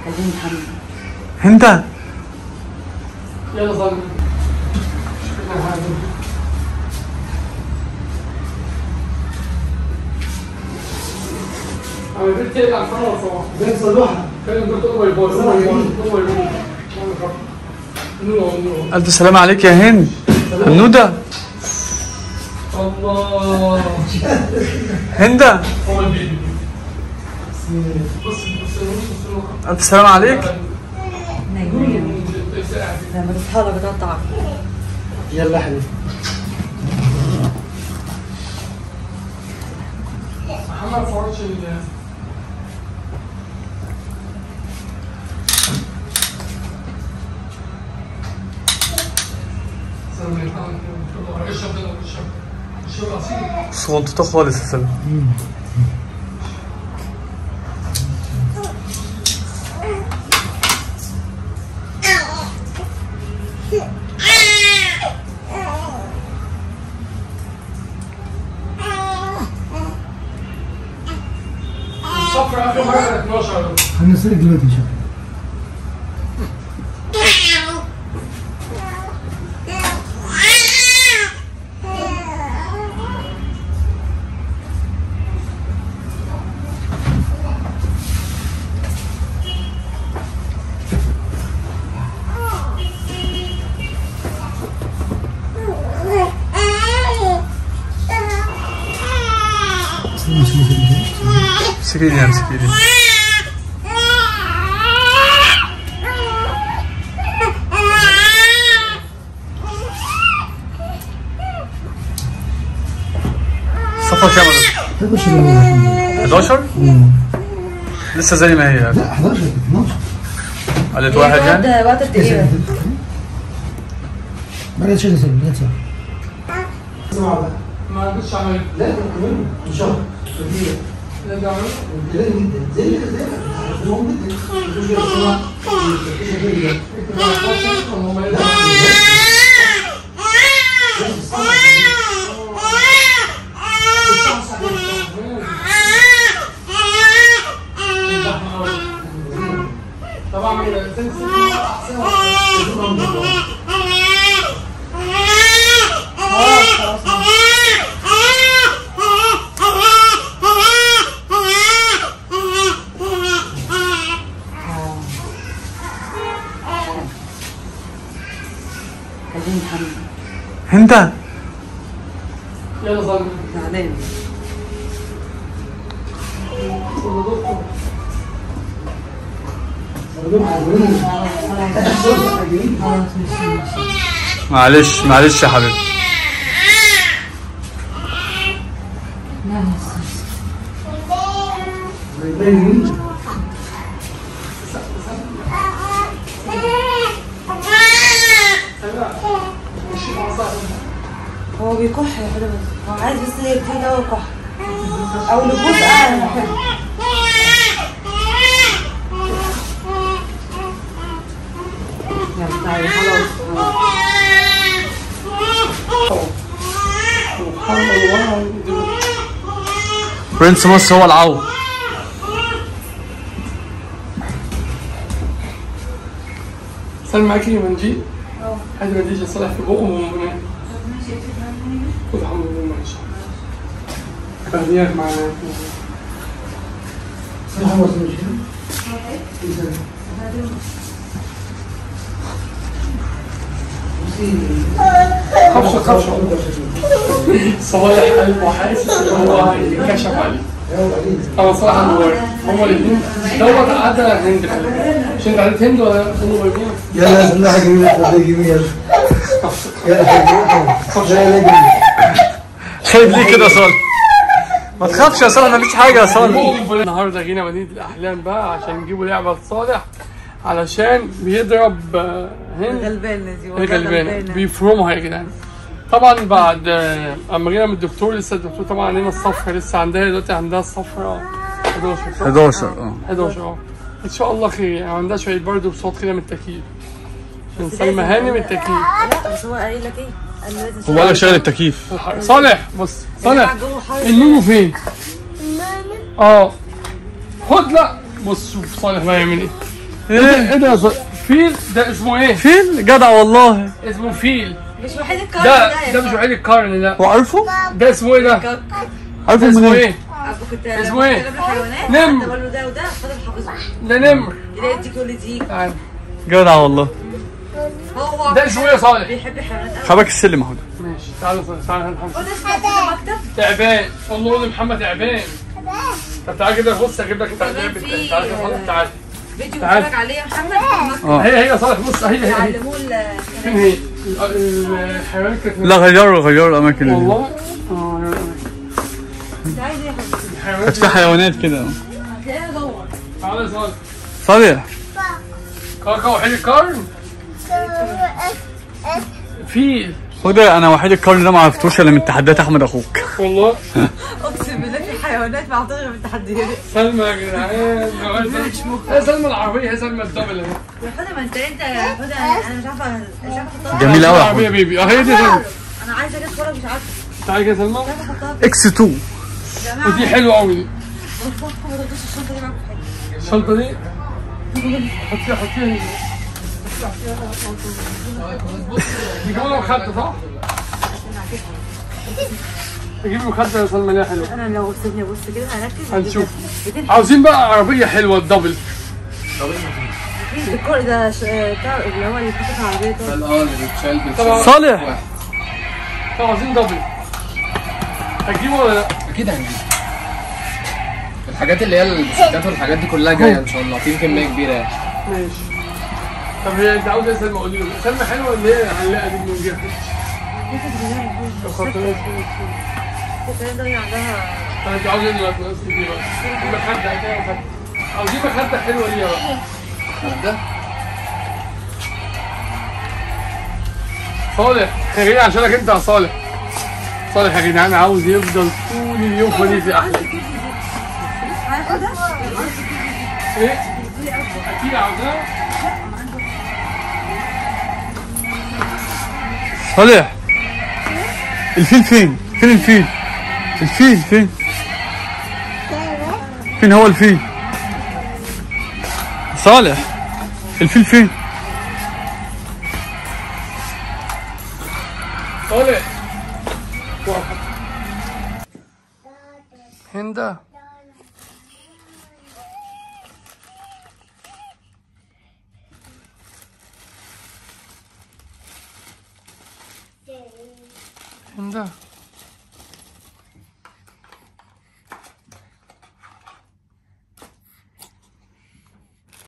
عايزين محمد هند يلا صلي انا جبت ايه على الفرن صباح زي صلوحة كان قلت له باي باي صباح جميل. نور نور الف سلام عليك يا هند هنودة الله هند هو البيبي بص بص بص الف سلام عليك نايمين لما تصحى لك بتقطع يلا حبيبي محمد فرش ال اشرب اشرب اشرب عصير صغنطوطة خالص يا سلام صفر اخر مره كانت 12 هنسلك دلوقتي ان شاء الله سلم سلم سلم سكيني يا سكيني صفر كام أنا؟ هذا شو اللي 11 لسه زي ما هي يعني. لا 11 12 قالت واحد يعني وقت الدقيقة بعد شيء سلم لا تسمع اسمع بقى ما عندوش عمل لا كمان ان شاء الله كبير لا ده عمل قليل جدا زي كده زي كده عارفهم جدا مش كده بسرعه هم ما طبعا عايزين محمد هند يلا صلي زعلان خلاص ماشي ماشي معلش معلش يا حبيبي لا بس هو بيكح يا حدا بس هو عايز بس يبتدي دواء كح او نبوس اعلى يلا تعالي خلاص سبحان الله برنس مصر هو العو سلمى معاكي منجي هذا منجي يصلح في بقه ومناه خذ الحمد لله ما شاء الله خليك معنا خفشة خفشة صالح قلب وحاسس ان هو هيكشف عليه انا صراحة هو هما الاثنين دوت عادة هند خلي بالك. مش انت عدت هند ولا هند بايبين؟ يلا سماحة جميلة تفضل جميل يلا يلا جميل خايف ليه كده يا صالح ما تخافش يا صالح مفيش حاجه يا صالح النهارده جينا مدينة الأحلام بقى عشان نجيبوا لعبة لصالح علشان بيضرب آه، هند غلبانة دي والله الغلبانة غلبانة بيفرمها يا جدعان طبعا بعد آه، اما جينا من الدكتور لسه الدكتور طبعا علينا الصفرة لسه عندها دلوقتي عندها الصفرة 11 صح؟ 11 اه 11 اه ان شاء الله خير يعني عندها شوية برد وصوت كده من التكييف عشان سلمى هاني من التكييف لا بس هو قايل لك ايه؟ قال لازم هو قال شغل التكييف صالح بص صالح جوه حر النونو فين؟ اه خد لا بص شوف صالح بقى يعمل ايه ايه ايه ده يا ص- فيل ده اسمه ايه؟ فين جدع والله اسمه فيل مش وحيد الكارت ده ده ده مش وحيد القرن ده وعارفه ده اسمه ايه ده؟ عارفه ده اسمه منين ايه؟ ابو كنت اسمه ايه؟ كنت بجيب له حيوانات نمر. حتى بقول له ده وده فضل حافظه ده نمر يلاقي ديك يقول لي ديك تعال. جدع والله هو ده اسمه ايه يا صالح؟ بيحب الحيوانات قوي حبك السلم اهو ده. ماشي تعالى صالح تعالى نحمد. وده اسمه كده مكتب تعبان والله قول محمد تعبان طب تعالى كده بص اجيب لك التعبان بتاعي تعالى يا صالح تعالى فيديو تعال. بتفرج عليه يا محمد في المكتب اه هي هي يا صالح بص هي هي هي يعلموه ال- فين هي؟ ال- ال- الحيوانات كانت لا غيروا غيروا الاماكن اللي والله اه انت عايز ايه يا حبيبي؟ الحيوانات كانت في حيوانات كده هتلاقيها جوه تعالى يا صالح صالح كاكا وحيد القرن فيل خد انا وحيد القرن ده ما عرفتوش الا من تحديات احمد اخوك والله اقسم بالله في حيوانات ما اعتقد في التحديات سلمى يا جدعان يا سلمى العربية يا سلمى الدبل اهي يا حدا ما انت انت يا حدا انا مش عارفه مش عارفه احطها جميل قوي يا العربية يا احمد بيبي اه هي دي سلمى انا عايزه اجي اتفرج مش عارفه تعالى كده يا سلمى مش عارفه احطها في اكس 2 يا جماعه ودي حلوة قوي دي بصوا ما تردوش الشنطه دي معاكم في حاجه الشنطة دي حطيها حطيها هنا. يجيبوا لنا مخدة صح؟ يجيبوا مخدة يا سلمى ليها حلوة انا لو سيبني ابص كده هركز هنشوف. بتنحت عاوزين بقى عربية حلوة الدبل في الكور ده ش- بتاع اللي هو اللي بيحط العربيه ده اه اللي بيتشال طبعا. بالشال صالح طب عاوزين دبل هتجيبوا ولا لا؟ اكيد هنجيب الحاجات اللي هي البسكوتات والحاجات دي كلها جايه ان شاء الله في كميه كبيره يعني ماشي طب هي انت عاوز ايه سلمى قولي لي سلمى حلوة ولا هي علقة دي من جهة؟ طب خاطر الكلام ده هي عندها طب انت عاوز ايه دلوقتي ناقص دي بقى؟ المخدة كده مخدة عاوزين مخدة حلوة ليها بقى ده صالح احنا جايين عشانك انت يا صالح صالح يا جدعان عاوز يفضل طول اليوم فليس يا احمد هاخدها ايه؟ اكيد عاوزاه صالح الفيل فين فين الفيل الفيل فين فين هو الفيل صالح الفيل فين صالح هندا هندا